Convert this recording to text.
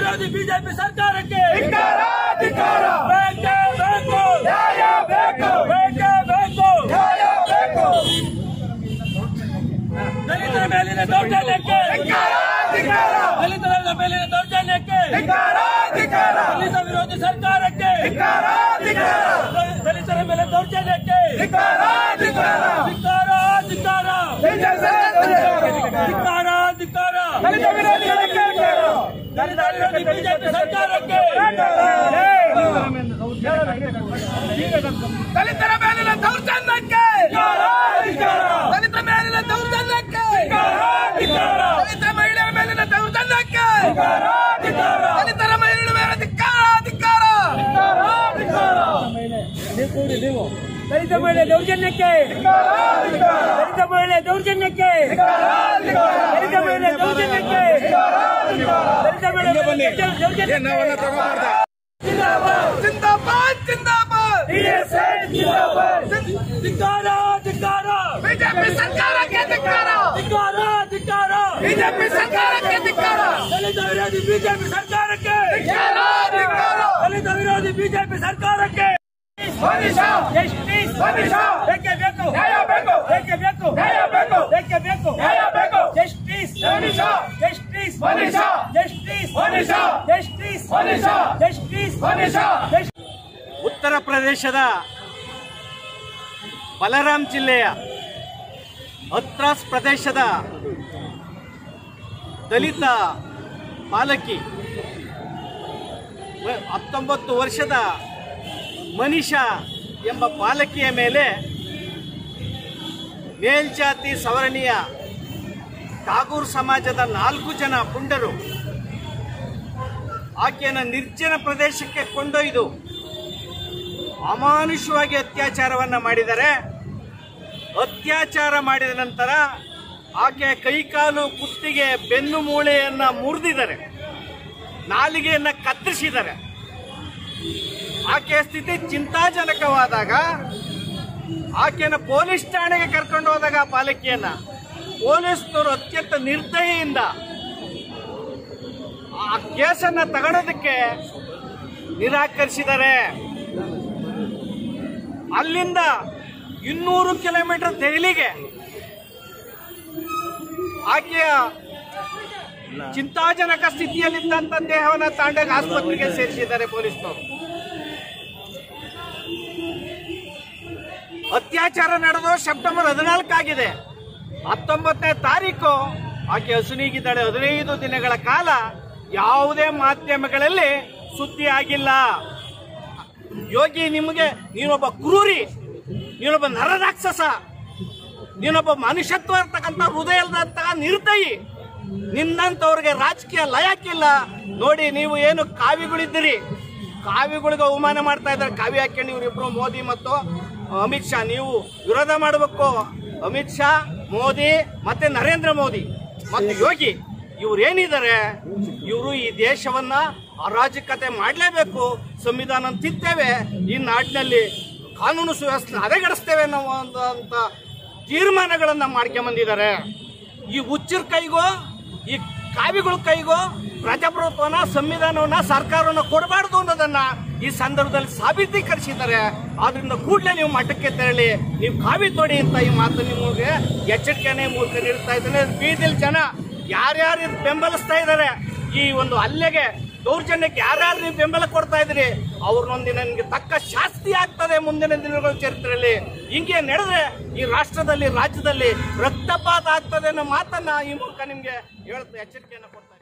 ವಿರೋಧಿ ಬಿಜೆಪಿ ಸರ್ಕಾರಕ್ಕೆ ಧಿಕ್ಕಾರ ಧಿಕ್ಕಾರ ಬೇಕೇ ಬೇಕು ನ್ಯಾಯ ಬೇಕು ಬೇಕೇ ಬೇಕು ನ್ಯಾಯ ಬೇಕು ದಲಿತರ ಮೇಲಿನ ದೌರ್ಜನ್ಯಕ್ಕೆ ಧಿಕ್ಕಾರ ಧಿಕ್ಕಾರ ದಲಿತರ ಮೇಲಿನ ದೌರ್ಜನ್ಯಕ್ಕೆ ಧಿಕ್ಕಾರ ಧಿಕ್ಕಾರ ದಲಿತ ವಿರೋಧಿ ಸರ್ಕಾರಕ್ಕೆ ಧಿಕ್ಕಾರ ಧಿಕ್ಕಾರ ದಲಿತರ ಮೇಲೆ ದೌರ್ಜನ್ಯಕ್ಕೆ ಧಿಕ್ಕಾರ ಧಿಕ್ಕಾರ ಧಿಕ್ಕಾರ ಧಿಕ್ಕಾರ ಧಿಕ್ಕಾರ ಧಿಕ್ಕಾರ ದಲಿತ ವಿರೋಧಿ ಸರ್ಕಾರ ದಲಿತ ವಿರೋಧಿ ಬಿಜೆಪಿ ಸರ್ಕಾರಕ್ಕೆ ದಲಿತರ ಮೇಲಿನ ದೌರ್ಜನ್ಯಕ್ಕೆ ದಲಿತ ಮೇಲಿನ ದೌರ್ಜನ್ಯಕ್ಕೆ ದಲಿತ ಮಹಿಳೆಯ ಮೇಲಿನ ದೌರ್ಜನ್ಯಕ್ಕೆ ದಲಿತರ ಮಹಿಳೆಯ ಮೇಲೆ ಧಿಕ್ಕಾರ ಧಿಕ್ಕಾರ ದಲಿತ ಮಹಿಳೆ ದೌರ್ಜನ್ಯಕ್ಕೆ ದಲಿತ ಮಹಿಳೆ ದೌರ್ಜನ್ಯಕ್ಕೆ ದಲಿತ ಮಹಿಳೆ ದೌರ್ಜನ್ಯಕ್ಕೆ ದಲಿತ ಮಹಿಳೆ ದೌರ್ಜನ್ಯಕ್ಕೆ ಜಿಂದಾಬಾದ್ ಜಿಂದಾಬಾದ್ ಧಿಕ್ಕಾರ ಧಿಕ್ಕಾರ ಬಿಜೆಪಿ ಸರ್ಕಾರಕ್ಕೆ ಧಿಕ್ಕಾರ ಧಿಕ್ಕಾರ ಧಿಕ್ಕಾರ ಬಿಜೆಪಿ ಸರ್ಕಾರಕ್ಕೆ ಧಿಕ್ಕಾರ ದಲಿತ ವಿರೋಧಿ ಬಿಜೆಪಿ ಸರ್ಕಾರಕ್ಕೆ ಧಿಕ್ಕಾರ ಧಿಕ್ಕಾರ ದಲಿತ ವಿರೋಧಿ ಬಿಜೆಪಿ ಸರ್ಕಾರಕ್ಕೆ ಮನುಷ್ಯ ಜಸ್ಟಿಸ್ ಮನುಷ್ಯ ಬೇಕೇ ಬೇಕು ನ್ಯಾಯ ಬೇಕು ಬೇಕೇ ಬೇಕು ನ್ಯಾಯ ಬೇಕು ಬೇಕೇ ಬೇಕು ನ್ಯಾಯ ಬೇಕು ಜಸ್ಟಿಸ್ ಮನುಷ್ಯ ಜಸ್ಟಿಸ್ ಮನುಷ್ಯ ಜಸ್ಟಿಸ್ ಮನುಷ್ಯ ಜಸ್ಟಿಸ್ ಮನುಷ್ಯ ಜಸ್ಟಿಸ್ ಮನುಷ್ಯ ಉತ್ತರ ಪ್ರದೇಶದ ಬಲರಾಮ್ ಜಿಲ್ಲೆಯ ಹತ್ರಾಸ್ ಪ್ರದೇಶದ ದಲಿತ ಬಾಲಕಿ ವ- ಹತ್ತೊಂಬತ್ತು ವರ್ಷದ ಮನಿಷಾ ಎಂಬ ಬಾಲಕಿಯ ಮೇಲೆ ಮೇಲ್ಜಾತಿ ಸವರ್ಣೀಯ ಟಾಗೂರ್ ಸಮಾಜದ ನಾಲ್ಕು ಜನ ಪುಂಡರು ಆಕೆಯನ್ನು ನಿರ್ಜನ ಪ್ರದೇಶಕ್ಕೆ ಕೊಂಡೊಯ್ದು ಅಮಾನುಷವಾಗಿ ಅತ್ಯಾಚಾರವನ್ನ ಮಾಡಿದರೆ ಅತ್ಯಾಚಾರ ಮಾಡಿದ ನಂತರ ಆಕೆಯ ಕೈಕಾಲು ಕುತ್ತಿಗೆ ಬೆನ್ನು ಮೂಳೆಯನ್ನ ಮುರಿದಿದ್ದಾರೆ ನಾಲಿಗೆಯನ್ನ ಕತ್ತರಿಸಿದ್ದಾರೆ ಆಕೆಯ ಸ್ಥಿತಿ ಚಿಂತಾಜನಕವಾದಾಗ ಆಕೆಯನ್ನು ಪೊಲೀಸ್ ಠಾಣೆಗೆ ಕರ್ಕೊಂಡು ಹೋದಾಗ ಆ ಬಾಲಕಿಯನ್ನ ಪೊಲೀಸ್ನವರು ಅತ್ಯಂತ ನಿರ್ದಯೆಯಿಂದ ಆ ಕೇಸನ್ನ ತಗೊಳೋದಕ್ಕೆ ನಿರಾಕರಿಸಿದ್ದಾರೆ ಅಲ್ಲಿಂದ ಇನ್ನೂರು ಕಿಲೋಮೀಟರ್ ದೆಹಲಿಗೆ ಆಕೆಯ ಚಿಂತಾಜನಕ ಸ್ಥಿತಿಯಲ್ಲಿದ್ದಂತ ದೇಹವನ್ನ ತಾಂಡಾಗ ಆಸ್ಪತ್ರೆಗೆ ಸೇರಿಸಿದ್ದಾರೆ ಪೊಲೀಸ್ನವರು ಅತ್ಯಾಚಾರ ನಡೆದು ಸೆಪ್ಟೆಂಬರ್ ಹದಿನಾಲ್ಕಾಗಿದೆ ಹತ್ತೊಂಬತ್ತನೇ ತಾರೀಕು ಆಕೆ ಹಸುನೀಗಿದ್ದಾಳೆ ಹದಿನೈದು ದಿನಗಳ ಕಾಲ ಯಾವುದೇ ಮಾಧ್ಯಮಗಳಲ್ಲಿ ಸುದ್ದಿ ಆಗಿಲ್ಲ ಯೋಗಿ ನಿಮಗೆ ನೀನೊಬ್ಬ ಕ್ರೂರಿ ನೀನೊಬ್ಬ ನರರಾಕ್ಷಸ ನೀನೊಬ್ಬ ಮನುಷ್ಯತ್ವ ಇರ್ತಕ್ಕಂಥ ಹೃದಯ ಇಲ್ಲದಂತಹ ನಿರ್ದಯಿ ನಿನ್ನಂತವ್ರಿಗೆ ರಾಜಕೀಯ ಲಯಕ್ಕಿಲ್ಲ ನೋಡಿ ನೀವು ಏನು ಕಾವಿಗಳಿದ್ದೀರಿ ಕಾವಿಗಳಿಗೆ ಅವಮಾನ ಮಾಡ್ತಾ ಇದ್ದಾರೆ ಕಾವಿ ಹಾಕೊಂಡು ಇವರಿಬ್ರು ಮೋದಿ ಮತ್ತು ಅಮಿತ್ ಶಾ ನೀವು ವಿರೋಧ ಮಾಡಬೇಕು ಅಮಿತ್ ಶಾ ಮೋದಿ ಮತ್ತೆ ನರೇಂದ್ರ ಮೋದಿ ಮತ್ತು ಯೋಗಿ ಇವ್ರು ಏನಿದ್ದಾರೆ ಇವರು ಈ ದೇಶವನ್ನ ಅರಾಜಕತೆ ಮಾಡಲೇಬೇಕು ಸಂವಿಧಾನ ತಿದ್ದೇವೆ ಈ ನಾಡಿನಲ್ಲಿ ಕಾನೂನು ಸುವ್ಯವಸ್ಥೆ ಹದಗೆಡಿಸ್ತೇವೆ ನಾವು ಅಂತ ತೀರ್ಮಾನಗಳನ್ನ ಮಾಡ್ಕೊಂಬಂದಿದ್ದಾರೆ ಈ ಹುಚ್ಚರ ಕೈಗೋ ಈ ಕಾವಿಗಳ ಕೈಗೋ ಪ್ರಜಾಪ್ರಭುತ್ವನ ಸಂವಿಧಾನವನ್ನ ಸರ್ಕಾರವನ್ನ ಕೊಡಬಾರ್ದು ಅನ್ನೋದನ್ನ ಈ ಸಂದರ್ಭದಲ್ಲಿ ಸಾಬೀತೀಕರಿಸಿದ್ದಾರೆ ಆದ್ರಿಂದ ಕೂಡಲೇ ನೀವು ಮಠಕ್ಕೆ ತೆರಳಿ ನೀವು ಕಾವಿ ತೊಡಿ ಅಂತ ಈ ಮಾತು ನಿಮಗೆ ಎಚ್ಚರಿಕೆನೇ ಮೂಲಕ ನೀಡ್ತಾ ಇದ್ದೇನೆ ಬೀದಿಲ್ ಜನ ಯಾರ್ಯಾರು ಇದ್ ಬೆಂಬಲಿಸ್ತಾ ಇದ್ದಾರೆ ಈ ಒಂದು ಹಲ್ಲೆಗೆ ದೌರ್ಜನ್ಯಕ್ಕೆ ಯಾರ್ಯಾರು ನೀವು ಬೆಂಬಲ ಕೊಡ್ತಾ ಇದ್ರಿ ಅವ್ರನ್ನೊಂದಿನ ನಿಮಗೆ ತಕ್ಕ ಶಾಸ್ತಿ ಆಗ್ತದೆ ಮುಂದಿನ ದಿನಗಳ ಚರಿತ್ರೆಯಲ್ಲಿ ಹಿಂಗೆ ನಡೆದ್ರೆ ಈ ರಾಷ್ಟ್ರದಲ್ಲಿ ರಾಜ್ಯದಲ್ಲಿ ರಕ್ತಪಾತ ಆಗ್ತದೆ ಅನ್ನೋ ಮಾತನ್ನ ಈ ಮೂಲಕ ನಿಮ್ಗೆ ಹೇಳ್ತಾ ಎಚ್ಚರಿಕೆಯನ್ನು ಕೊಡ್ತಾ ಇದ್ದೀನಿ.